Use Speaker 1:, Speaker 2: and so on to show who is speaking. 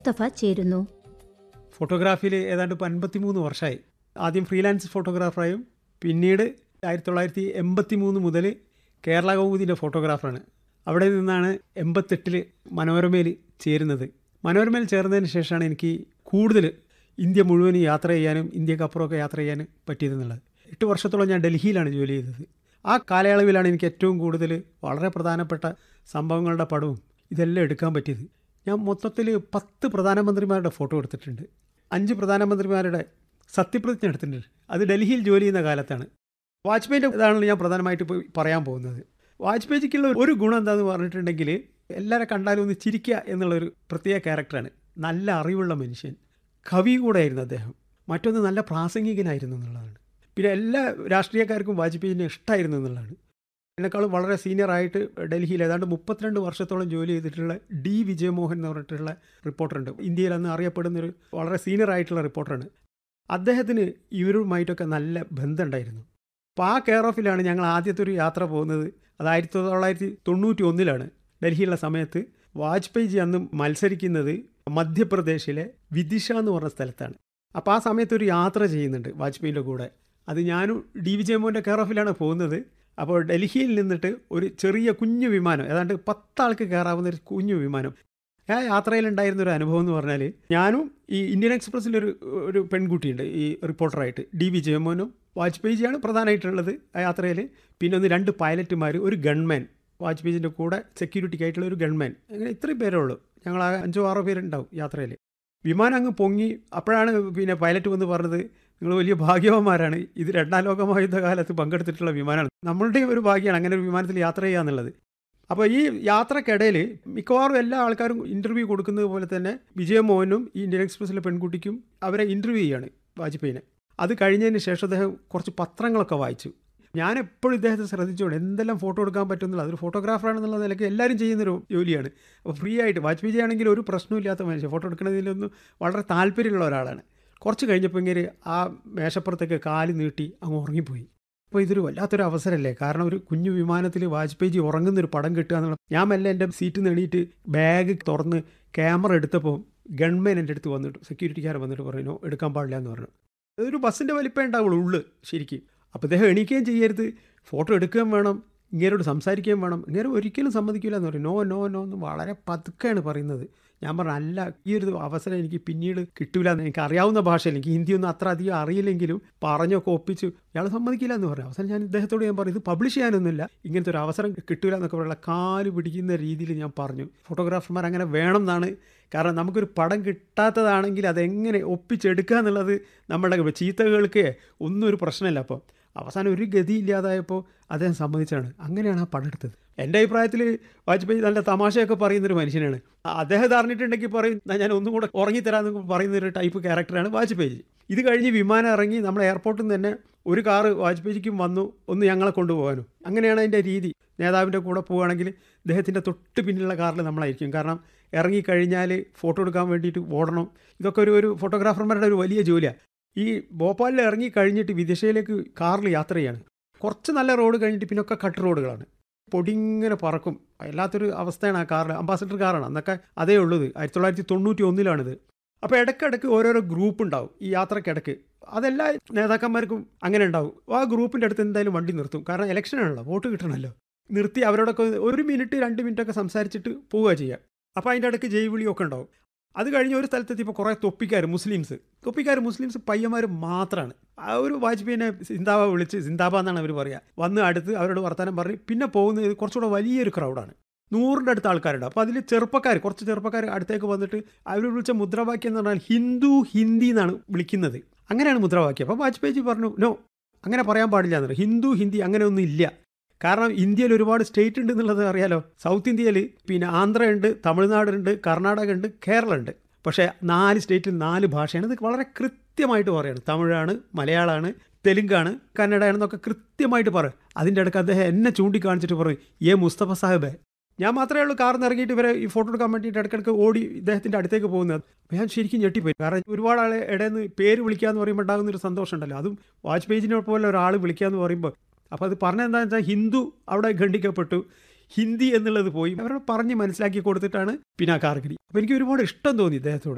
Speaker 1: മുസ്തഫ ചേരുന്നു
Speaker 2: ഫോട്ടോഗ്രാഫിയിൽ ഏതാണ്ട് ഇപ്പോൾ അൻപത്തിമൂന്ന് വർഷമായി ആദ്യം ഫ്രീലാൻസ് ഫോട്ടോഗ്രാഫറായും പിന്നീട് ആയിരത്തി തൊള്ളായിരത്തി എൺപത്തി മൂന്ന് മുതൽ കേരള കൗമുദിൻ്റെ ഫോട്ടോഗ്രാഫറാണ് അവിടെ നിന്നാണ് എൺപത്തെട്ടിൽ മനോരമയിൽ ചേരുന്നത് മനോരമയിൽ ചേർന്നതിന് ശേഷമാണ് എനിക്ക് കൂടുതൽ ഇന്ത്യ മുഴുവൻ യാത്ര ചെയ്യാനും ഇന്ത്യക്കപ്പുറമൊക്കെ യാത്ര ചെയ്യാനും പറ്റിയതെന്നുള്ളത് എട്ട് വർഷത്തോളം ഞാൻ ഡൽഹിയിലാണ് ജോലി ചെയ്തത് ആ കാലയളവിലാണ് എനിക്ക് ഏറ്റവും കൂടുതൽ വളരെ പ്രധാനപ്പെട്ട സംഭവങ്ങളുടെ പടവും ഇതെല്ലാം എടുക്കാൻ പറ്റിയത് ഞാൻ മൊത്തത്തിൽ പത്ത് പ്രധാനമന്ത്രിമാരുടെ ഫോട്ടോ എടുത്തിട്ടുണ്ട് അഞ്ച് പ്രധാനമന്ത്രിമാരുടെ സത്യപ്രതിജ്ഞ എടുത്തിട്ടുണ്ട് അത് ഡൽഹിയിൽ ജോലി ചെയ്യുന്ന കാലത്താണ് വാജ്പേയിൻ്റെ ഇതാണ് ഞാൻ പ്രധാനമായിട്ട് ഇപ്പോൾ പറയാൻ പോകുന്നത് വാജ്പേയിക്കുള്ള ഒരു ഗുണം എന്താണെന്ന് പറഞ്ഞിട്ടുണ്ടെങ്കിൽ എല്ലാവരെ കണ്ടാലും ഒന്ന് ചിരിക്കുക എന്നുള്ളൊരു പ്രത്യേക ക്യാരക്ടറാണ് നല്ല അറിവുള്ള മനുഷ്യൻ കവി കൂടെയായിരുന്നു അദ്ദേഹം മറ്റൊന്ന് നല്ല പ്രാസംഗികനായിരുന്നു എന്നുള്ളതാണ് പിന്നെ എല്ലാ രാഷ്ട്രീയക്കാർക്കും വാജ്പേയിനെ ഇഷ്ടമായിരുന്നു എന്നുള്ളതാണ് എന്നെക്കാളും വളരെ സീനിയർ ആയിട്ട് ഡൽഹിയിൽ ഏതാണ്ട് മുപ്പത്തിരണ്ട് വർഷത്തോളം ജോലി ചെയ്തിട്ടുള്ള ഡി വിജയമോഹൻ എന്ന് പറഞ്ഞിട്ടുള്ള റിപ്പോർട്ടറുണ്ട് ഇന്ത്യയിൽ അന്ന് അറിയപ്പെടുന്നൊരു വളരെ സീനിയർ ആയിട്ടുള്ള റിപ്പോർട്ടറാണ് അദ്ദേഹത്തിന് ഇവരുമായിട്ടൊക്കെ നല്ല ബന്ധമുണ്ടായിരുന്നു അപ്പോൾ ആ കെയർ ഓഫിലാണ് ഞങ്ങൾ ആദ്യത്തെ ഒരു യാത്ര പോകുന്നത് അത് ആയിരത്തി തൊള്ളായിരത്തി തൊണ്ണൂറ്റി ഒന്നിലാണ് ഡൽഹിയിലുള്ള സമയത്ത് വാജ്പേയിജി അന്ന് മത്സരിക്കുന്നത് മധ്യപ്രദേശിലെ വിദിഷ എന്ന് പറഞ്ഞ സ്ഥലത്താണ് അപ്പോൾ ആ സമയത്ത് ഒരു യാത്ര ചെയ്യുന്നുണ്ട് വാജ്പേയിൻ്റെ കൂടെ അത് ഞാനും ഡി വിജയമോൻ്റെ കെയർ ഓഫിലാണ് പോകുന്നത് അപ്പോൾ ഡൽഹിയിൽ നിന്നിട്ട് ഒരു ചെറിയ കുഞ്ഞു വിമാനം ഏതാണ്ട് പത്താൾക്ക് കയറാവുന്ന ഒരു കുഞ്ഞു വിമാനം ആ യാത്രയിലുണ്ടായിരുന്ന ഒരു അനുഭവം എന്ന് പറഞ്ഞാൽ ഞാനും ഈ ഇന്ത്യൻ എക്സ്പ്രസ്സിലൊരു ഒരു പെൺകുട്ടിയുണ്ട് ഈ റിപ്പോർട്ടറായിട്ട് ഡി വി ജയമോനും വാജ്പേയിജിയാണ് പ്രധാനമായിട്ടുള്ളത് ആ യാത്രയിൽ പിന്നെ ഒന്ന് രണ്ട് പൈലറ്റുമാർ ഒരു ഗൺമാൻ വാജ്പേയിജിൻ്റെ കൂടെ സെക്യൂരിറ്റിക്കായിട്ടുള്ള ഒരു ഗൺമാൻ അങ്ങനെ ഇത്രയും പേരേ ഉള്ളൂ ഞങ്ങൾ ആ അഞ്ചോ ആറോ പേരുണ്ടാവും യാത്രയിൽ വിമാനം അങ്ങ് പൊങ്ങി അപ്പോഴാണ് പിന്നെ പൈലറ്റ് വന്ന് പറഞ്ഞത് നിങ്ങൾ വലിയ ഭാഗ്യവാന്മാരാണ് ഇത് രണ്ടാം ലോകമഹായുദ്ധ കാലത്ത് പങ്കെടുത്തിട്ടുള്ള വിമാനമാണ് നമ്മളുടെയും ഒരു ഭാഗ്യമാണ് അങ്ങനെ ഒരു വിമാനത്തിൽ യാത്ര ചെയ്യുക എന്നുള്ളത് അപ്പോൾ ഈ യാത്രക്കിടയിൽ മിക്കവാറും എല്ലാ ആൾക്കാരും ഇൻ്റർവ്യൂ കൊടുക്കുന്നത് പോലെ തന്നെ വിജയമോഹനും ഈ ഇന്ത്യൻ എക്സ്പ്രസ്സിലെ പെൺകുട്ടിക്കും അവരെ ഇൻ്റർവ്യൂ ചെയ്യാണ് വാജ്പേയിനെ അത് കഴിഞ്ഞതിന് ശേഷം അദ്ദേഹം കുറച്ച് പത്രങ്ങളൊക്കെ വായിച്ചു ഞാൻ എപ്പോഴും ഇദ്ദേഹത്തെ ശ്രദ്ധിച്ചുകൊണ്ട് എന്തെല്ലാം ഫോട്ടോ എടുക്കാൻ പറ്റുന്നില്ല അതൊരു ഫോട്ടോഗ്രാഫറാണെന്നുള്ള നിലയ്ക്ക് എല്ലാവരും ചെയ്യുന്നൊരു ജോലിയാണ് അപ്പോൾ ഫ്രീ ആയിട്ട് വാജ്പേയി ആണെങ്കിൽ ഒരു പ്രശ്നമില്ലാത്ത മനുഷ്യൻ ഫോട്ടോ എടുക്കുന്നതിലൊന്നും വളരെ താല്പര്യമുള്ള ഒരാളാണ് കുറച്ച് കഴിഞ്ഞപ്പോൾ ഇങ്ങനെ ആ മേശപ്പുറത്തേക്ക് കാല് നീട്ടി അങ്ങ് ഉറങ്ങിപ്പോയി അപ്പോൾ ഇതൊരു വല്ലാത്തൊരു അവസരമല്ലേ കാരണം ഒരു കുഞ്ഞു വിമാനത്തിൽ വാജ്പേയിജി ഉറങ്ങുന്നൊരു പടം കിട്ടുക എന്നുള്ള ഞാൻ മെല്ലെ എൻ്റെ സീറ്റിൽ നിന്ന് എണീറ്റ് ബാഗ് തുറന്ന് ക്യാമറ എടുത്തപ്പോൾ ഗൺമാൻ എൻ്റെ അടുത്ത് വന്നിട്ട് സെക്യൂരിറ്റിക്കാരൻ വന്നിട്ട് പറഞ്ഞു എടുക്കാൻ പാടില്ല എന്ന് പറഞ്ഞു അതൊരു ബസ്സിൻ്റെ വലിപ്പമേ ഉണ്ടാവുള്ളൂ ഉള്ളു ശരിക്കും അപ്പോൾ അദ്ദേഹം എണീക്കുകയും ചെയ്യരുത് ഫോട്ടോ എടുക്കുകയും വേണം ഇങ്ങേരോട് സംസാരിക്കുകയും വേണം ഇങ്ങനെ ഒരിക്കലും സമ്മതിക്കില്ല എന്ന് പറയും നോ നോ നോ എന്ന് വളരെ പതുക്കെയാണ് പറയുന്നത് ഞാൻ പറഞ്ഞു അല്ല ഈ ഒരു അവസരം എനിക്ക് പിന്നീട് കിട്ടൂല എന്ന് എനിക്ക് അറിയാവുന്ന ഭാഷയിൽ എനിക്ക് ഹിന്ദിയൊന്നും അത്ര അധികം അറിയില്ലെങ്കിലും പറഞ്ഞൊക്കെ ഒപ്പിച്ചു ഇയാൾ സമ്മതിക്കില്ല എന്ന് പറഞ്ഞു അവസാനം ഞാൻ ഇദ്ദേഹത്തോട് ഞാൻ പറഞ്ഞു ഇത് പബ്ലിഷ് ചെയ്യാനൊന്നുമില്ല ഇങ്ങനത്തെ ഒരു അവസരം കിട്ടൂല എന്നൊക്കെ പറയുള്ള കാല് പിടിക്കുന്ന രീതിയിൽ ഞാൻ പറഞ്ഞു ഫോട്ടോഗ്രാഫർമാർ അങ്ങനെ വേണം എന്നാണ് കാരണം നമുക്കൊരു പടം കിട്ടാത്തതാണെങ്കിൽ അതെങ്ങനെ ഒപ്പിച്ചെടുക്കുക എന്നുള്ളത് നമ്മുടെ ചീത്തകൾക്ക് ഒന്നും ഒരു പ്രശ്നമില്ല അപ്പോൾ അവസാനം ഒരു ഗതിയില്ലാതായപ്പോൾ അദ്ദേഹം സമ്മതിച്ചാണ് അങ്ങനെയാണ് ആ പടം എടുത്തത് എൻ്റെ അഭിപ്രായത്തിൽ വാജ്പേയി നല്ല തമാശയൊക്കെ പറയുന്നൊരു മനുഷ്യനാണ് അദ്ദേഹം അറിഞ്ഞിട്ടുണ്ടെങ്കിൽ പറയും "എന്നാ ഞാൻ ഒന്നും കൂടെ ഉറങ്ങിത്തരാമെന്ന് പറയുന്ന ഒരു ടൈപ്പ് ക്യാരക്ടറാണ് വാജ്പേയി ഇത് കഴിഞ്ഞ് വിമാനം ഇറങ്ങി നമ്മൾ എയർപോർട്ടിൽ നിന്ന് തന്നെ ഒരു കാറ് വാജ്പേയിക്കും വന്നു ഒന്ന് ഞങ്ങളെ കൊണ്ടുപോകാനും അങ്ങനെയാണ് അതിൻ്റെ രീതി നേതാവിൻ്റെ കൂടെ പോവുകയാണെങ്കിൽ അദ്ദേഹത്തിൻ്റെ തൊട്ട് പിന്നിലുള്ള കാറിൽ നമ്മളായിരിക്കും കാരണം ഇറങ്ങിക്കഴിഞ്ഞാൽ ഫോട്ടോ എടുക്കാൻ വേണ്ടിയിട്ട് ഓടണം ഇതൊക്കെ ഒരു ഒരു ഫോട്ടോഗ്രാഫർമാരുടെ ഒരു വലിയ ജോലിയാണ് ഈ ഭോപ്പാലിൽ ഇറങ്ങി കഴിഞ്ഞിട്ട് വിദേശയിലേക്ക് കാറിൽ യാത്ര ചെയ്യാണ് കുറച്ച് നല്ല റോഡ് കഴിഞ്ഞിട്ട് പിന്നൊക്കെ കട്ട് റോഡുകളാണ് പൊടിങ്ങനെ പറക്കും വല്ലാത്തൊരു അവസ്ഥയാണ് ആ കാറിൽ അംബാസഡർ കാറാണ് അന്നൊക്കെ അതേ ഉള്ളത് ആയിരത്തി തൊള്ളായിരത്തി തൊണ്ണൂറ്റി ഒന്നിലാണിത് അപ്പോൾ ഇടയ്ക്കിടയ്ക്ക് ഓരോരോ ഗ്രൂപ്പ് ഉണ്ടാവും ഈ യാത്രക്കിടയ്ക്ക് അതെല്ലാ നേതാക്കന്മാർക്കും അങ്ങനെ ഉണ്ടാവും ആ ഗ്രൂപ്പിൻ്റെ അടുത്ത് എന്തായാലും വണ്ടി നിർത്തും കാരണം ഇലക്ഷനാണല്ലോ വോട്ട് കിട്ടണമല്ലോ നിർത്തി അവരോടൊക്കെ ഒരു മിനിറ്റ് രണ്ട് മിനിറ്റൊക്കെ സംസാരിച്ചിട്ട് പോവുക ചെയ്യുക അപ്പോൾ അതിൻ്റെ ഇടയ്ക്ക് ജയ് വിളിയൊക്കെ ഉണ്ടാവും അത് കഴിഞ്ഞ് ഒരു സ്ഥലത്തെത്തിയപ്പോൾ കുറേ തൊപ്പിക്കാർ മുസ്ലിംസ് തൊപ്പിക്കാർ മുസ്ലിംസ് പയ്യന്മാർ മാത്രമാണ് ആ ഒരു വാജ്പേയിനെ സിന്താബ വിളിച്ച് സിന്താബ എന്നാണ് അവർ പറയുക വന്ന് അടുത്ത് അവരോട് വർത്തമാനം പറഞ്ഞ് പിന്നെ പോകുന്നത് കുറച്ചുകൂടെ വലിയൊരു ക്രൗഡാണ് നൂറിൻ്റെ അടുത്ത ആൾക്കാരുണ്ട് അപ്പോൾ അതിൽ ചെറുപ്പക്കാർ കുറച്ച് ചെറുപ്പക്കാർ അടുത്തേക്ക് വന്നിട്ട് അവർ വിളിച്ച മുദ്രാവാക്യം എന്ന് പറഞ്ഞാൽ ഹിന്ദു ഹിന്ദി എന്നാണ് വിളിക്കുന്നത് അങ്ങനെയാണ് മുദ്രാവാക്യം അപ്പോൾ വാജ്പേയിജി പറഞ്ഞു നോ അങ്ങനെ പറയാൻ പാടില്ല എന്ന് ഹിന്ദു ഹിന്ദി അങ്ങനെ ഒന്നും ഇല്ല കാരണം ഇന്ത്യയിൽ ഒരുപാട് സ്റ്റേറ്റ് ഉണ്ട് എന്നുള്ളത് അറിയാലോ സൗത്ത് ഇന്ത്യയിൽ പിന്നെ ആന്ധ്രയുണ്ട് തമിഴ്നാടുണ്ട് കർണാടക ഉണ്ട് കേരളം ഉണ്ട് പക്ഷേ നാല് സ്റ്റേറ്റിൽ നാല് ഭാഷയാണ് ഇത് വളരെ കൃത്യമായിട്ട് പറയാണ് തമിഴാണ് മലയാളമാണ് തെലുങ്കാണ് കന്നഡയാണെന്നൊക്കെ കൃത്യമായിട്ട് പറയും അതിൻ്റെ ഇടയ്ക്ക് അദ്ദേഹം എന്നെ ചൂണ്ടിക്കാണിച്ചിട്ട് പറയും ഏ മുസ്തഫ സാഹിബേ ഞാൻ മാത്രമേ ഉള്ളൂ കാറിൽ നിന്ന് ഇറങ്ങിയിട്ട് ഇവരെ ഈ ഫോട്ടോ എടുക്കാൻ വേണ്ടിയിട്ട് ഇടയ്ക്കിടയ്ക്ക് ഓടി ഇദ്ദേഹത്തിൻ്റെ അടുത്തേക്ക് പോകുന്നത് അപ്പോൾ ഞാൻ ശരിക്കും ഞെട്ടിപ്പോയി കാരണം ഒരുപാട് ആളെ ഇടയിൽ നിന്ന് പേര് വിളിക്കുക എന്ന് പറയുമ്പോൾ ഉണ്ടാകുന്ന ഒരു സന്തോഷം ഉണ്ടല്ലോ അതും വാജ്പേയിജിനെ പോലെ ഒരാൾ വിളിക്കുക എന്ന് പറയുമ്പോൾ അപ്പോൾ അത് പറഞ്ഞെന്താണെന്ന് വെച്ചാൽ ഹിന്ദു അവിടെ ഖണ്ഡിക്കപ്പെട്ടു ഹിന്ദി എന്നുള്ളത് പോയി അവരോട് പറഞ്ഞ് മനസ്സിലാക്കി കൊടുത്തിട്ടാണ് പിന്നെ ആ കാർഗിരി അപ്പോൾ എനിക്ക് ഒരുപാട് ഇഷ്ടം തോന്നി ഇദ്ദേഹത്തോട്